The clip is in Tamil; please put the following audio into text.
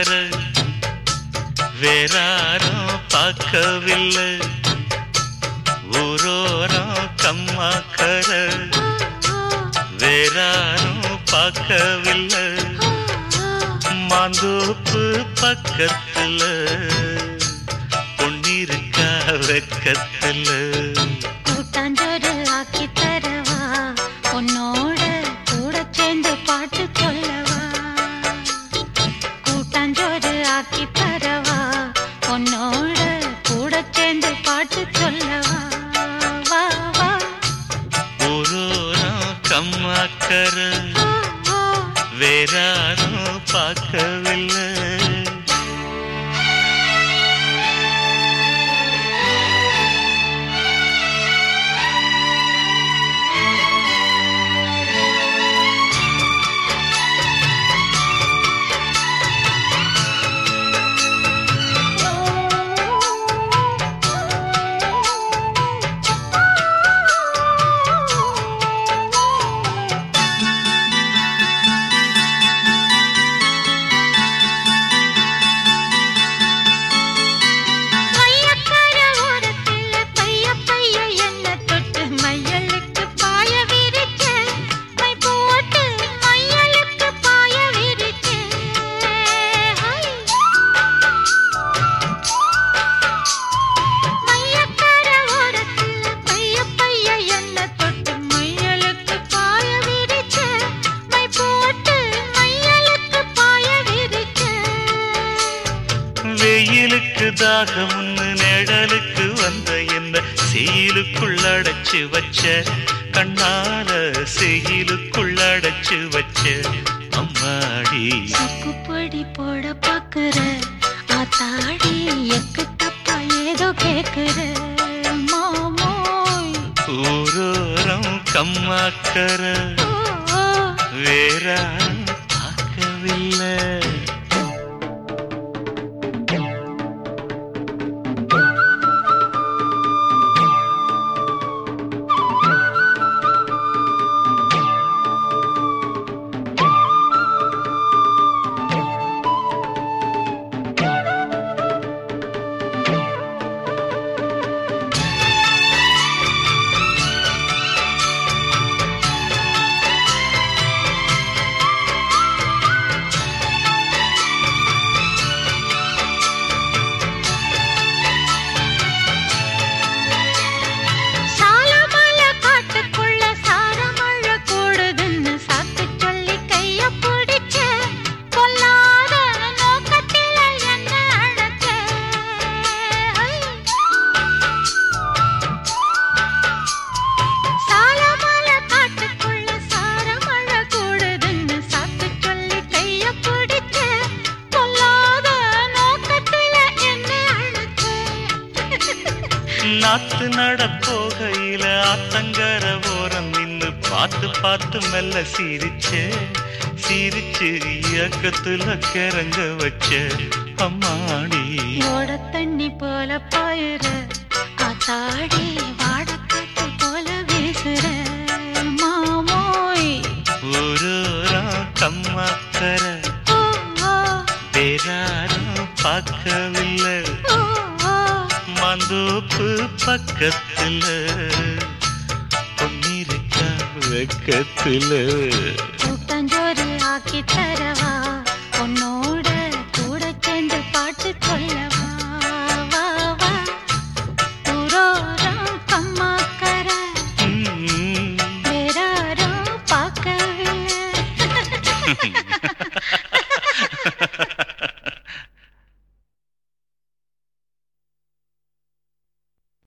அக்கறை வேறாரும் பார்க்கவில்லை ஊரோரம் கம்மாக்கரை வேறாரும் பார்க்கவில்லை மாந்தோப்பு பக்கத்துல பொன்னிருக்கா வெக்கத்துல கூட்டாஞ்சோறு ஆக்கி தரவா உன்னோட கூட சேர்ந்து பாட்டு சொல்லவா கூட்டாஞ்சோறு ஆக்கி தரவா உன்னோட கூட சேர்ந்து பாட்டு சொல்லவா வா வா ஊரோரம் கம்மாக்கரை ஓ, ஓ. வேறாரும் பார்க்கவில்லை மையக்கார ஓரத்துல பைய பைய என்ன தொட்டு மையலுக்கு பாய விரிச்ச மை போட்டு மையலுக்கு பாய விரிச்ச மையக்கார ஓரத்துல பைய பைய என்ன தொட்டு மையலுக்கு பாய விரிச்ச மை போட்டு மையலுக்கு பாய விரிச்ச வெயிலுக்கு தாகம்னு நிழலுக்கு வந்த என்ன செயலுக்குள் அடைச்சு வச்ச கண்ணால செயலுக்குள் அடைச்சு வச்ச அம்மாடி சக்குப்பொடி போட பாக்குற ஆத்தாடி எக்கு தப்பா ஏதோ கேக்குற மாமோய் ஊரோரம் கம்மாக்கர ஓ, ஓ. வேறாரும் பார்க்கவில்லை சாலமல காட்டுக்குள்ள சாரமழ கூடுதுன்னு சாக்கு சொல்லி கைய பிடிச்ச கொல்லாத நோக்கத்தில என்ன அழைச்ச சாலமல காட்டுக்குள்ள சாரமழ கூடுதுன்னு சாக்கு சொல்லி கைய பிடிச்ச கொல்லாத நோக்கத்தில என்ன அழைச்ச நாத்து நட போகையில ஆத்தங்கர ஓரம் நின்னு பார்த்து பார்த்து மெல்ல சிரிச்ச சிரிச்சு இயக்கத்துல கிறங்க வச்ச அம்மாடி ஓட தண்ணி போல பாயுற காத்தாடி வாடக்காத்து போல வீசுற மாமோய் ஊரோரம் கம்மாக்கர ஓ, ஓ, வேறாரும் பார்க்கவில்லை ஓ, ஓ. மந்தோப்பு பக்கத்துல பொன்னிருக்கா வெக்கத்துல கூட்டாஞ்சோறு ஆக்கி தரவா உன்னோட